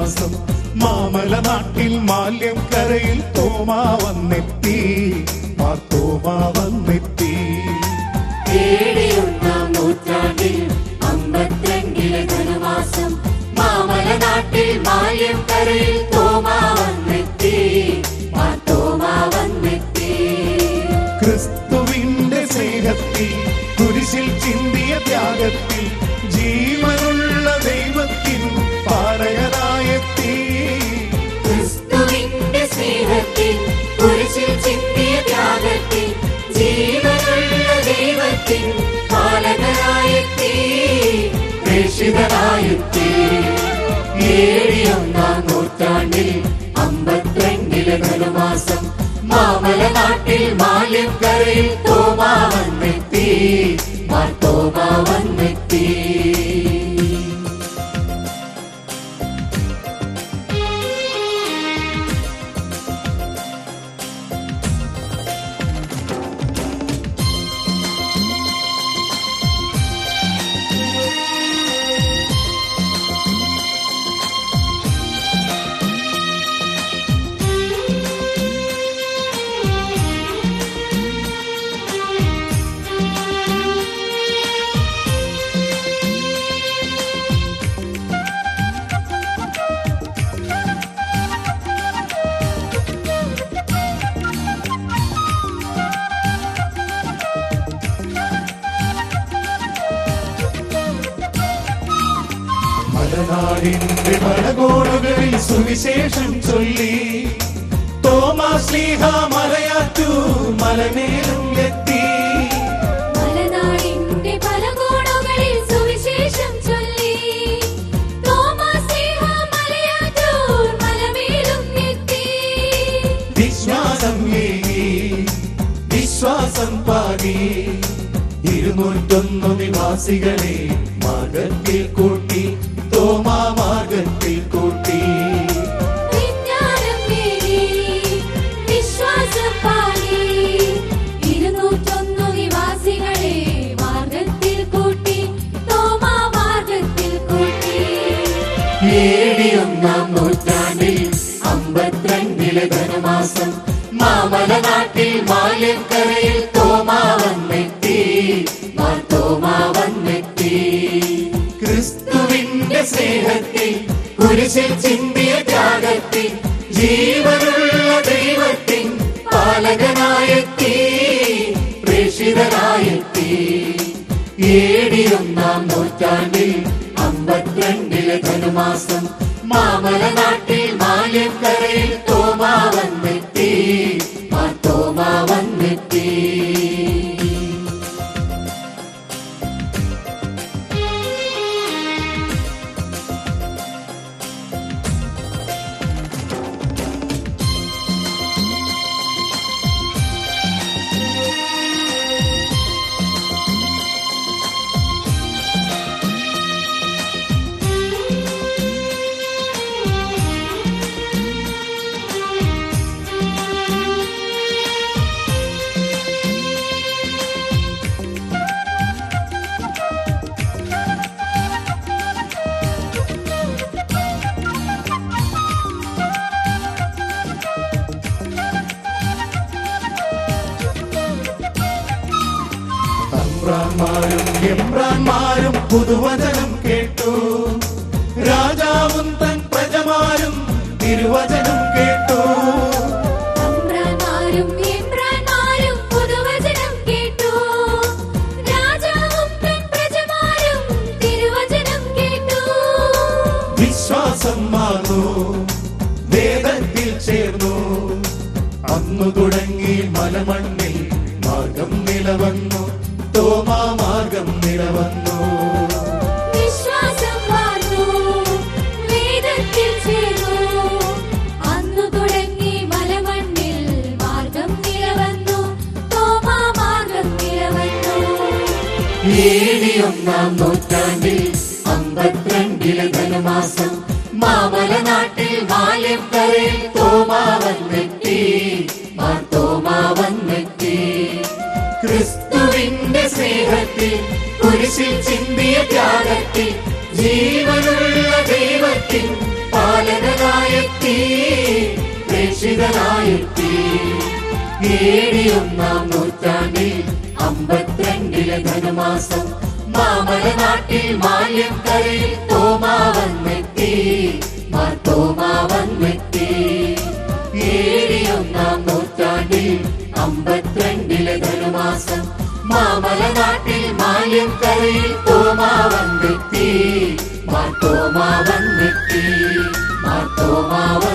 ധനുമാസം മാമല നാട്ടിൽ മാല്യം കരയിൽ തോമാ വന്നെത്തി മാർത്തോമാ വന്നെത്തി ഏഴിയൊന്നാം നൂറ്റാണ്ടിൽ അമ്പത്തിരണ്ടിലെ ധനുമാസം മാമല നാട്ടിൽ മായം കരയിൽ തോമാ വന്നെത്തി മാത്തോമാ വന്നെത്തി ക്രിസ്തുവിന്റെ സ്നേഹത്തിൽ കുരിശിൽ ചിന്തിയ ത്യാഗത്തിൽ ജീവനുള്ള ദൈവത്തിൻ പാലകനായെത്തി ക്രിസ്തുവിന്റെ സ്നേഹത്തിൽ കുരിശിൽ ചിന്തിയ ത്യാഗത്തിൽ ജീവനുള്ള ദൈവത്തിൽ പാലകനായെത്തി പ്രേക്ഷിതനായെത്തി ഏഴിയൊന്നാം നൂറ്റാണ്ടിൽ അമ്പത്തിരണ്ടിലെ ധനുമാസം മാമല നാട്ടിൽ മാല്യം കരയിൽ തോമാ വന്നെത്തി മാർത്തോമാ വന്നെത്തി മലനാടിന്റെ മലകോണുകളിൽ സുവിശേഷം ചൊല്ലി തോമാസ് ലീഹ മലയാറ്റു മലമേലും എത്തി മലനാടിന്റെ പല കോണുകളിൽ സുവിശേഷം ചൊല്ലി തോമസ് ലീഹ മലയാറ്റൂർ മലമേലും എത്തി വിശ്വാസം ഏകി വിശ്വാസം പാകി ഇരുന്നൂറ്റൊന്നു നിവാസികളെ മാർഗത്തിൽ കൂട്ടി തോമാ മാർഗത്തിൽ കൂട്ടി വിജ്ഞാനം നേടി വിശ്വാസം പാടി ഇരുന്നൂറ്റൊന്നു നിവാസികളെ മാർഗത്തിൽ കൂട്ടി തോമാ മാർഗത്തിൽ കൂട്ടി ഏഴിയൊന്നാം നൂറ്റാണ്ടിൽ അമ്പത്തിരണ്ടിലെ ധനുമാസം മാമല നാട്ടിൽ മാല്യക്കരയിൽ തോമാ വന്നെത്തി മാർത്തോമാ വന്നെത്തി ക്രിസ്തുവിന്റെ സ്നേഹത്തിൽ കുരിശിൽ ചിന്തിയ ത്യാഗത്തിൽ ജീവനുള്ള ദൈവത്തിൻ പാലകനായെത്തി പ്രേക്ഷിതനായെത്തി ഏഴിയൊന്നാം നൂറ്റാണ്ടിൽ അമ്പത്തിരണ്ടിലെ ധനുമാസം മാമല നാട്ടിൽ മാല്യം കരയിൽ തോമാ വന്നെത്തി മാത്തോമാ വന്നെത്തി തമ്പ്രാന്മാരും എമ്പ്രാന്മാരും പുതുവചനം കേട്ടു രാജാവും തൻ പ്രജമാരും തിരുവചനം കേട്ടു തമ്പ്രാന്മാരും എമ്പ്രാന്മാരും പുതുവചനം കേട്ടു. രാജാവും തൻ പ്രജമാരും തിരുവചനം കേട്ടു. വിശ്വാസം മാറുന്നു വേദത്തിൽ ചേർന്നു അന്നു തുടങ്ങി മലമണ്ണിൽ മാർഗം നിലവന്നു തോമാ മാർഗം നിലവന്നു വിശ്വാസം വാർന്നു, വേദത്തിൽ ചേർന്നു. അന്നു തുടങ്ങി മലമണ്ണിൽ മാർഗം നിലവന്നു. തോമാ മാർഗം നിലവന്നു. ഏഴിയൊന്നാം നൂറ്റാണ്ടിൽ അമ്പത്തിരണ്ടിലെ ധനുമാസം മാമല നാട്ടിൽ മാല്യം കരയിൽ തോമാ വന്നെത്തി മാർത്തോമാ വന്നെത്തി ക്രിസ്തുവിന്റെ സ്നേഹത്തിൽ കുരിശിൽ ചിന്തിയ ത്യാഗത്തിൽ ജീവനുള്ള ദൈവത്തിൽ പാലന പ്രേക്ഷിതനായെത്തി പ്രേക്ഷിതനായെത്തി ഏഴിയൊന്നാം നൂറ്റാണ്ടിൽ അമ്പത്തിരണ്ടിലെ ധനുമാസം മാമല നാട്ടിൽ മാല്യം കരയിൽ തോമാ വന്നെത്തി മാർത്തോമാ വന്നെത്തി ഏഴിയൊന്നാം നൂറ്റാണ്ടിൽ അമ്പത്തിരണ്ടിലെ ധനുമാസം മാമല നാട്ടിൽ മാല്യം കരയിൽ തോമാ വന്നെത്തി മാർത്തോമാ വന്നെത്തി മാർത്തോമാ